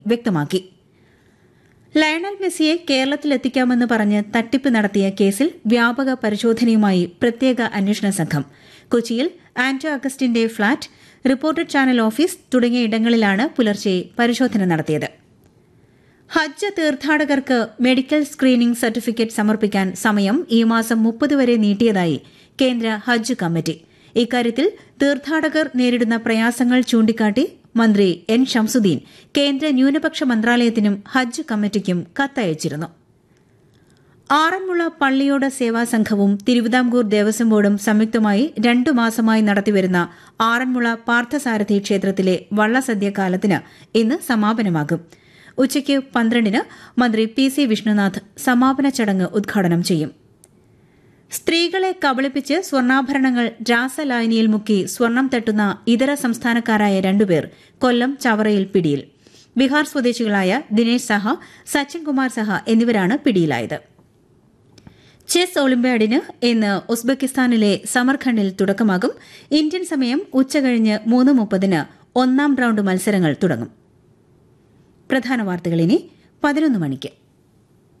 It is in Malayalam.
വ്യക്തമാക്കി ലയണൽ മെസ്സിയെ കേരളത്തിലെത്തിക്കാമെന്ന് പറഞ്ഞ് തട്ടിപ്പ് നടത്തിയ കേസിൽ വ്യാപക പരിശോധനയുമായി പ്രത്യേക അന്വേഷണ സംഘം കൊച്ചിയിൽ ആന്റോ അഗസ്റ്റിന്റെ ഫ്ളാറ്റ് റിപ്പോർട്ടഡ് ചാനൽ ഓഫീസ് തുടങ്ങിയ ഇടങ്ങളിലാണ് പുലർച്ചെ പരിശോധന നടത്തിയത് ഹജ്ജ് തീർത്ഥാടകർക്ക് മെഡിക്കൽ സ്ക്രീനിംഗ് സർട്ടിഫിക്കറ്റ് സമർപ്പിക്കാൻ സമയം ഈ മാസം മുപ്പത് വരെ നീട്ടിയതായി കേന്ദ്ര ഹജ്ജ് കമ്മിറ്റി ഇക്കാര്യത്തിൽ തീർത്ഥാടകർ നേരിടുന്ന പ്രയാസങ്ങൾ ചൂണ്ടിക്കാട്ടി മന്ത്രി എൻ ഷംസുദ്ദീൻ കേന്ദ്ര ന്യൂനപക്ഷ മന്ത്രാലയത്തിനും ഹജ്ജ് കമ്മിറ്റിക്കും കത്തയച്ചിരുന്നു ആറന്മുള പള്ളിയോട സേവാ സംഘവും തിരുവിതാംകൂർ ദേവസ്വം ബോർഡും സംയുക്തമായി രണ്ടു മാസമായി നടത്തിവരുന്ന ആറന്മുള പാർത്ഥസാരഥി ക്ഷേത്രത്തിലെ വള്ളസദ്യ കാലത്തിന് ഇന്ന് സമാപനമാകും ഉച്ചയ്ക്ക് പന്ത്രണ്ടിന് മന്ത്രി പി സി വിഷ്ണുനാഥ് സമാപന ചടങ്ങ് ഉദ്ഘാടനം ചെയ്യും സ്ത്രീകളെ കബളിപ്പിച്ച് സ്വർണ്ണാഭരണങ്ങൾ രാസലായനിയിൽ മുക്കി സ്വർണം തട്ടുന്ന ഇതര സംസ്ഥാനക്കാരായ രണ്ടുപേർ കൊല്ലം ചവറയിൽ പിടിയിൽ ബീഹാർ സ്വദേശികളായ ദിനേശ് സഹ സച്ചിൻ കുമാർ സഹ എന്നിവരാണ് പിടിയിലായത് ചെസ് ഒളിമ്പ്യാഡിന് ഇന്ന് ഉസ്ബെക്കിസ്ഥാനിലെ സമർഖണ്ഡിൽ തുടക്കമാകും ഇന്ത്യൻ സമയം ഉച്ചകഴിഞ്ഞ് മൂന്ന് മുപ്പതിന് ഒന്നാം റൌണ്ട് മത്സരങ്ങൾ തുടങ്ങും പ്രധാന വാർത്തകൾ ഇനി പതിനൊന്ന് മണിക്ക്